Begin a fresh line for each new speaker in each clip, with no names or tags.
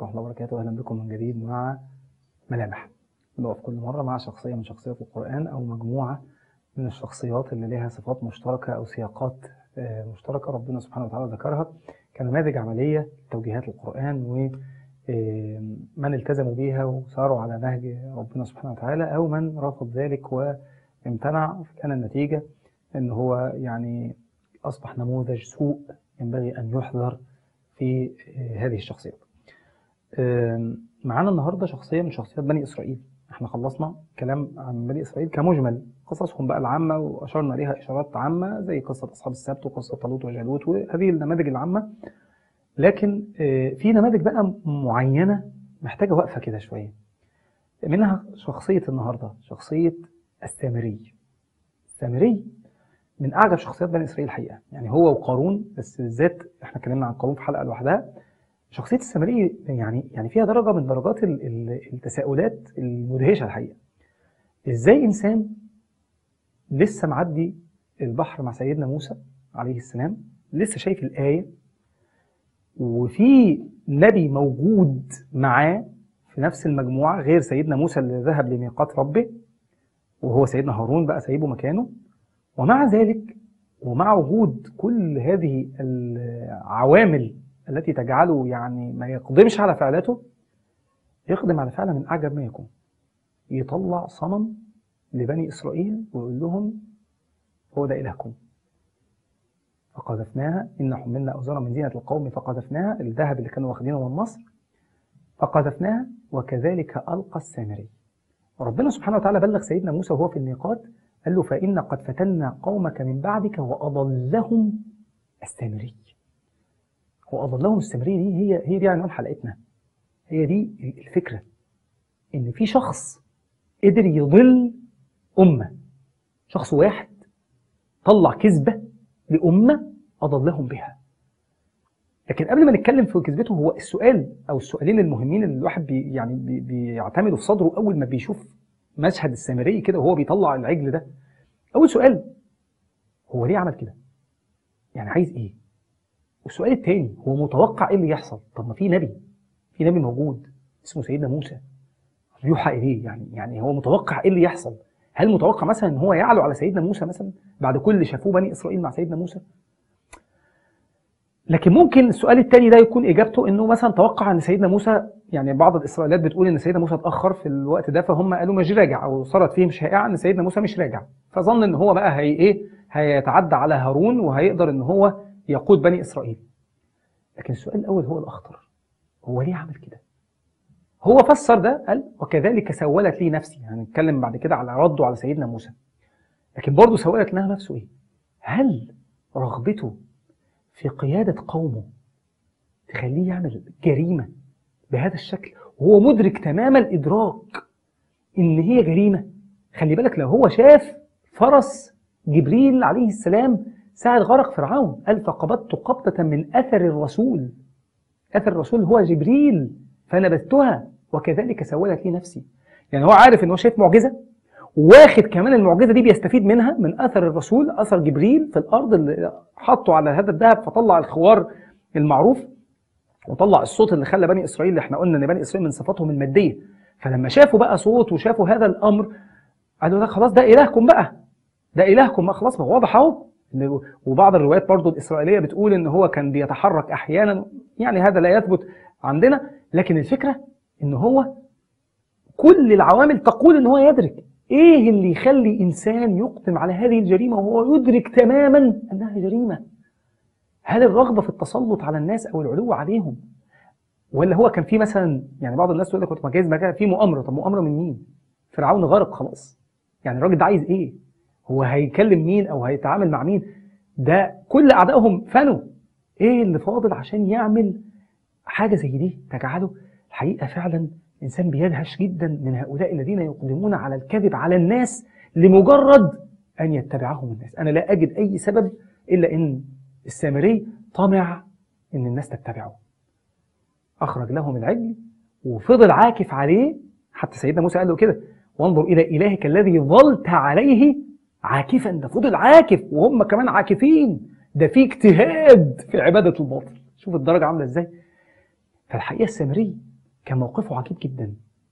ورحمة الله وبركاته أهلا بكم من جديد مع ملامح بنقف كل مرة مع شخصية من شخصيات القرآن أو مجموعة من الشخصيات اللي لها صفات مشتركة أو سياقات آه، مشتركة ربنا سبحانه وتعالى ذكرها كنماذج عملية توجيهات القرآن ومن التزموا بيها وساروا على نهج ربنا سبحانه وتعالى أو من رفض ذلك وامتنع كان النتيجة أن هو يعني أصبح نموذج سوء ينبغي أن يحذر في آه، هذه الشخصيات آم، معانا النهارده شخصيه من شخصيات بني اسرائيل احنا خلصنا كلام عن بني اسرائيل كمجمل قصصهم بقى العامه واشرنا اليها اشارات عامه زي قصه اصحاب السبت وقصه طالوت وجالوت وهذه النماذج العامه لكن آه، في نماذج بقى معينه محتاجه وقفه كده شويه منها شخصيه النهارده شخصيه السامري السامري من اعجب شخصيات بني اسرائيل الحقيقه يعني هو وقارون بس بالذات احنا اتكلمنا عن قارون في حلقه لوحدها شخصيه السامري يعني يعني فيها درجه من درجات ال- ال- التساؤلات المدهشه الحقيقه ازاي انسان لسه معدي البحر مع سيدنا موسى عليه السلام لسه شايف الايه وفي نبي موجود معاه في نفس المجموعه غير سيدنا موسى اللي ذهب لميقات ربه وهو سيدنا هارون بقى سايبه مكانه ومع ذلك ومع وجود كل هذه العوامل التي تجعله يعني ما يقدمش على فعلته يقدم على فعله من أعجب ما يكون يطلع صنم لبني إسرائيل ويقول لهم هو ده إلهكم فقذفناها إن حملنا أوزارا من زينة القوم فقذفناها الذهب اللي كانوا واخدينه من مصر فقذفناها وكذلك ألقى السامري ربنا سبحانه وتعالى بلغ سيدنا موسى وهو في الميقات قال له فإن قد فتنا قومك من بعدك وأضلهم السامري وأضلهم السامري دي هي هي دي عنوان حلقتنا هي دي الفكرة إن في شخص قدر يضل أمة شخص واحد طلع كذبة لأمة أضلهم بها لكن قبل ما نتكلم في كذبته هو السؤال أو السؤالين المهمين اللي الواحد بي يعني بي بيعتمدوا في صدره أول ما بيشوف مشهد السامري كده وهو بيطلع العجل ده أول سؤال هو ليه عمل كده؟ يعني عايز إيه؟ والسؤال التاني هو متوقع ايه اللي يحصل؟ طب ما في نبي في نبي موجود اسمه سيدنا موسى يوحى اليه يعني يعني هو متوقع ايه اللي يحصل؟ هل متوقع مثلا ان هو يعلو على سيدنا موسى مثلا بعد كل اللي شافوه بني اسرائيل مع سيدنا موسى؟ لكن ممكن السؤال التاني ده يكون اجابته انه مثلا توقع ان سيدنا موسى يعني بعض الاسرائيليات بتقول ان سيدنا موسى اتاخر في الوقت ده فهم قالوا مش راجع او صارت فيهم شائعه ان سيدنا موسى مش راجع فظن ان هو بقى هي ايه هيتعدى على هارون وهيقدر ان هو يقود بني اسرائيل لكن السؤال الأول هو الأخطر هو ليه عمل كده؟ هو فسر ده قال وكذلك سولت لي نفسي هنتكلم يعني بعد كده على رده على سيدنا موسى لكن برضه سولت لها نفسه إيه؟ هل رغبته في قيادة قومه تخليه يعمل جريمة بهذا الشكل وهو مدرك تمام الإدراك إن هي جريمة خلي بالك لو هو شاف فرس جبريل عليه السلام ساعة غرق فرعون قال فقبضت قبضة من أثر الرسول أثر الرسول هو جبريل فنبذتها وكذلك سولت لي نفسي يعني هو عارف ان هو شايف معجزة واخد كمان المعجزة دي بيستفيد منها من أثر الرسول أثر جبريل في الأرض اللي حطه على هذا الذهب فطلع الخوار المعروف وطلع الصوت اللي خلى بني إسرائيل اللي احنا قلنا ان بني إسرائيل من صفاتهم المادية فلما شافوا بقى صوت وشافوا هذا الأمر قالوا ده خلاص ده إلهكم بقى ده إلهكم بقى خلاص ما هو واضح أهو إن- وبعض الروايات برضو الإسرائيلية بتقول إن هو كان بيتحرك أحيانا يعني هذا لا يثبت عندنا لكن الفكرة إن هو كل العوامل تقول إن هو يدرك إيه اللي يخلي إنسان يقدم على هذه الجريمة وهو يدرك تماما أنها جريمة هل الرغبة في التسلط على الناس أو العلو عليهم ولا هو كان في مثلا يعني بعض الناس تقول لك كنت مجهز مكان في مؤامرة طب مؤامرة من مين؟ فرعون غرق خلاص يعني الراجل ده عايز إيه؟ هو هيكلم مين او هيتعامل مع مين ده كل اعدائهم فنوا ايه اللي فاضل عشان يعمل حاجه زي دي تجعله الحقيقه فعلا انسان بيدهش جدا من هؤلاء الذين يقدمون على الكذب على الناس لمجرد ان يتبعهم الناس انا لا اجد اي سبب الا ان السامري طمع ان الناس تتبعه اخرج لهم العجل وفضل عاكف عليه حتى سيدنا موسى قال له كده وانظر الى الهك الذي ظلت عليه عاكفا ده فضل عاكف وهم كمان عاكفين ده في اجتهاد في عباده الباطل شوف الدرجه عامله ازاي فالحقيقه السامري كان موقفه عجيب جدا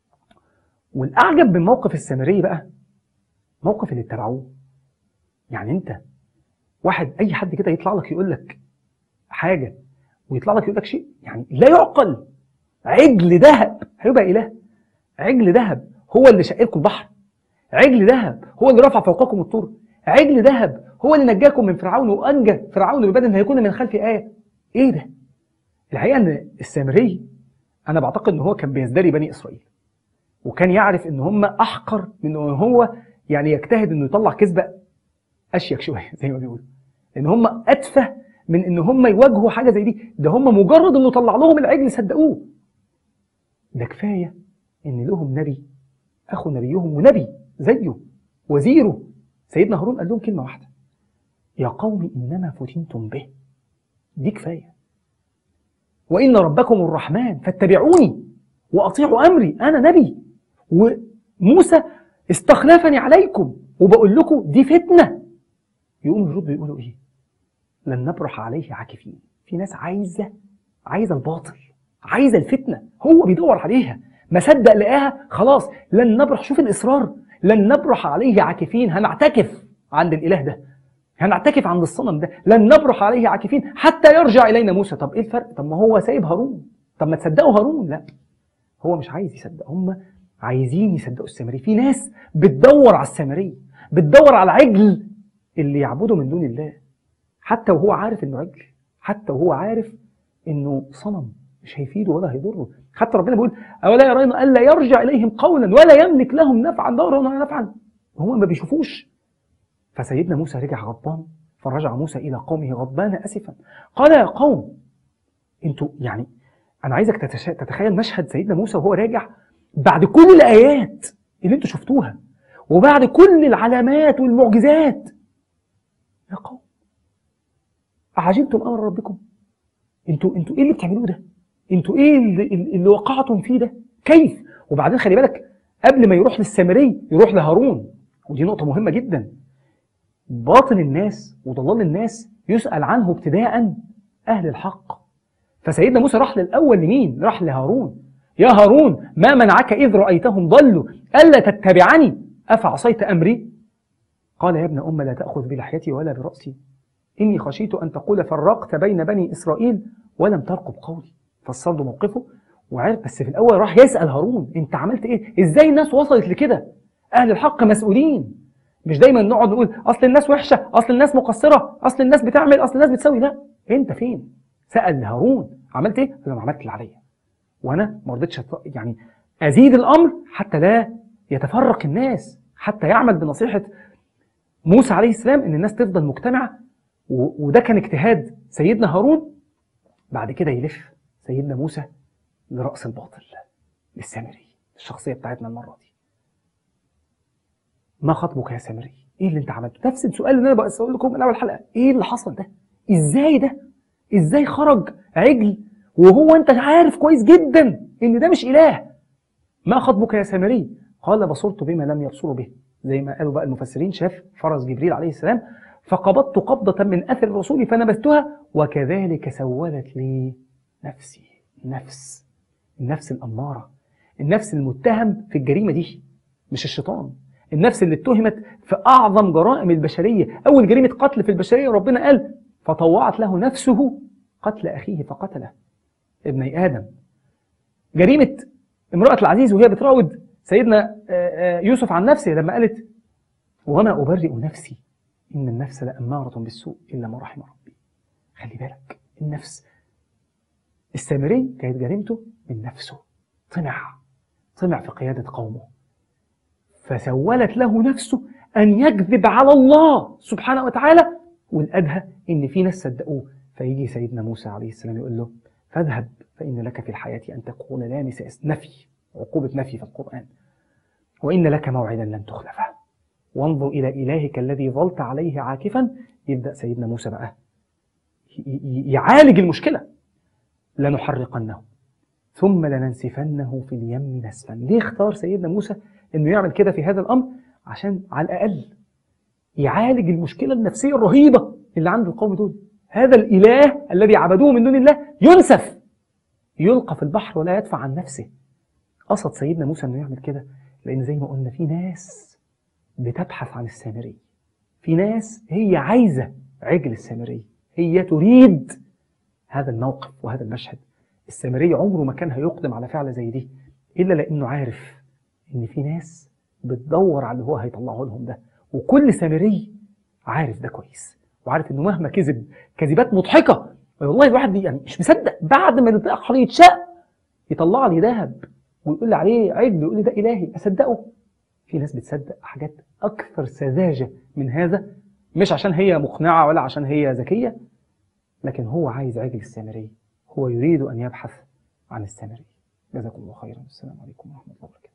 والاعجب من موقف السامري بقى موقف اللي اتبعوه يعني انت واحد اي حد كده يطلع لك يقول لك حاجه ويطلع لك يقول لك شيء يعني لا يعقل عجل ذهب هيبقى اله عجل ذهب هو اللي شق لكم البحر عجل ذهب هو اللي رفع فوقكم الطور عجل ذهب هو اللي نجاكم من فرعون وانجى فرعون ببدن هيكون من خلف ايه ايه ده الحقيقه ان السامري انا بعتقد ان هو كان بيزدري بني اسرائيل وكان يعرف ان هم احقر من ان هو يعني يجتهد انه يطلع كذبه اشيك شويه زي ما بيقولوا ان هم اتفه من ان هم يواجهوا حاجه زي دي ده هم مجرد انه طلع لهم العجل صدقوه ده كفايه ان لهم نبي اخو نبيهم ونبي زيه وزيره سيدنا هارون قال لهم كلمه واحده يا قوم انما فتنتم به دي كفايه وان ربكم الرحمن فاتبعوني واطيعوا امري انا نبي وموسى استخلفني عليكم وبقول لكم دي فتنه يقوم يردوا يقولوا ايه لن نبرح عليه عاكفين في ناس عايزه عايزه الباطل عايزه الفتنه هو بيدور عليها ما صدق لقاها خلاص لن نبرح شوف الاصرار لن نبرح عليه عاكفين هنعتكف عند الاله ده هنعتكف عند الصنم ده لن نبرح عليه عاكفين حتى يرجع الينا موسى طب ايه الفرق طب ما هو سايب هارون طب ما تصدقوا هارون لا هو مش عايز يصدق هم عايزين يصدقوا السامري في ناس بتدور على السامري بتدور على العجل اللي يعبده من دون الله حتى وهو عارف انه عجل حتى وهو عارف انه صنم مش هيفيده ولا هيضره حتى ربنا بيقول اولا يرون الا يرجع اليهم قولا ولا يملك لهم نفعا ضرا ولا نفعا هم ما بيشوفوش فسيدنا موسى رجع غضبان فرجع موسى الى قومه غضبان اسفا قال يا قوم انتوا يعني انا عايزك تتشا... تتخيل مشهد سيدنا موسى وهو راجع بعد كل الايات اللي انتوا شفتوها وبعد كل العلامات والمعجزات يا قوم أعجبتم أمر ربكم انتوا انتوا ايه اللي بتعملوه ده انتوا ايه اللي, اللي وقعتم فيه ده كيف وبعدين خلي بالك قبل ما يروح للسامري يروح لهارون ودي نقطة مهمة جدا باطل الناس وضلال الناس يسأل عنه ابتداء أهل الحق فسيدنا موسى راح للأول لمين؟ راح لهارون يا هارون ما منعك إذ رأيتهم ضلوا ألا تتبعني أفعصيت أمري؟ قال يا ابن أم لا تأخذ بلحيتي ولا برأسي إني خشيت أن تقول فرقت بين بني إسرائيل ولم ترقب قولي فصل له موقفه وعرف بس في الأول راح يسأل هارون أنت عملت إيه؟ إزاي الناس وصلت لكده؟ أهل الحق مسؤولين مش دايما نقعد نقول أصل الناس وحشة أصل الناس مقصرة أصل الناس بتعمل أصل الناس بتسوي لا أنت فين؟ سأل هارون عملت إيه؟ قال له عملت اللي عليا وأنا ما رضيتش يعني أزيد الأمر حتى لا يتفرق الناس حتى يعمل بنصيحة موسى عليه السلام ان الناس تفضل مجتمعه وده كان اجتهاد سيدنا هارون بعد كده يلف سيدنا موسى لرأس الباطل للسامري الشخصية بتاعتنا المرة دي ما خطبك يا سامري ايه اللي انت عملته نفس السؤال اللي انا بسأل لكم من اول حلقة ايه اللي حصل ده ازاي ده ازاي خرج عجل وهو انت عارف كويس جدا ان ده مش اله ما خطبك يا سامري قال بصرت بما لم يبصروا به زي ما قالوا بقى المفسرين شاف فرس جبريل عليه السلام فقبضت قبضة من أثر الرسول فنبذتها وكذلك سولت لي نفسي النفس النفس الأمارة النفس المتهم في الجريمة دي مش الشيطان النفس اللي اتهمت في أعظم جرائم البشرية أول جريمة قتل في البشرية ربنا قال فطوعت له نفسه قتل أخيه فقتله ابني آدم جريمة امرأة العزيز وهي بتراود سيدنا يوسف عن نفسه لما قالت وما أبرئ نفسي إن النفس لأمارة بالسوء إلا ما رحم ربي خلي بالك النفس السامري كانت جريمته من نفسه طمع طمع في قيادة قومه فسولت له نفسه أن يكذب على الله سبحانه وتعالى والأدهى إن في ناس صدقوه فيجي سيدنا موسى عليه السلام يقول له فاذهب فإن لك في الحياة أن تقول لا مساس نفي عقوبة نفي في القرآن وإن لك موعدا لن تخلفه وانظر إلى إلهك الذي ظلت عليه عاكفا يبدأ سيدنا موسى بقى يعالج المشكلة لنحرقنه ثم لننسفنه في اليم نسفا ليه اختار سيدنا موسى انه يعمل كده في هذا الامر عشان على الاقل يعالج المشكله النفسيه الرهيبه اللي عند القوم دول هذا الاله الذي عبدوه من دون الله ينسف يلقى في البحر ولا يدفع عن نفسه قصد سيدنا موسى انه يعمل كده لان زي ما قلنا في ناس بتبحث عن السامري في ناس هي عايزه عجل السامري هي تريد هذا الموقف وهذا المشهد السامري عمره ما كان هيقدم على فعله زي دي الا لانه عارف ان في ناس بتدور على اللي هو هيطلعه لهم ده وكل سامري عارف ده كويس وعارف انه مهما كذب كذبات مضحكه والله الواحد يعني مش مصدق بعد ما البحر يتشق يطلع لي ذهب ويقول لي عليه عجل ويقول لي ده الهي اصدقه في ناس بتصدق حاجات اكثر سذاجه من هذا مش عشان هي مقنعه ولا عشان هي ذكيه لكن هو عايز عجل السامري هو يريد ان يبحث عن السامري جزاكم الله خيرا السلام عليكم ورحمه الله وبركاته